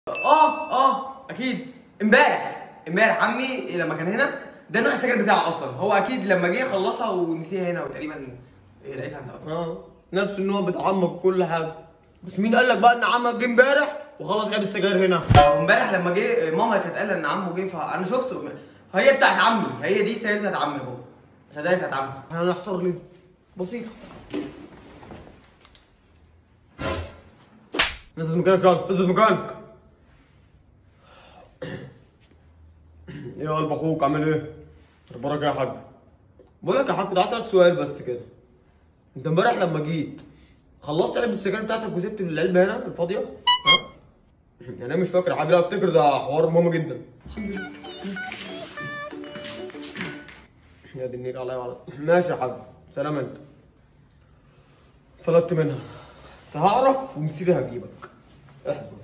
اه اه اكيد امبارح امبارح عمي لما كان هنا ده نوع السجاير بتاعه اصلا هو اكيد لما جه خلصها ونسيها هنا وتقريبا إيه، لقيتها عند أبوه. اه نفس النوع بتاع عمك وكل حاجه بس مين قال لك بقى ان عمك جه امبارح وخلاص جاب السجاير هنا وامبارح لما جه ماما كانت قايله ان عمه جه فانا شفته هي بتاعت عمي هي دي السجاير بتاعت عمي بابا السجاير بتاعت عمي احنا هنحتار ليه بسيطه نزل مكانك يلا نزل مكانك يا قلب اخوك عامل ايه؟ اخبارك ايه يا حاج؟ بقول لك يا حاج كنت عايز اسالك سؤال بس كده انت امبارح لما جيت خلصت علبه السجاير بتاعتك وسبت العلبه هنا الفاضيه؟ ها؟ يعني انا مش فاكر يا حاج لا افتكر ده حوار مهم جدا يا دي النيل عليا وعلى ماشي يا حاج سلام انت فلتت منها بس هعرف ومسيري هجيبك احزن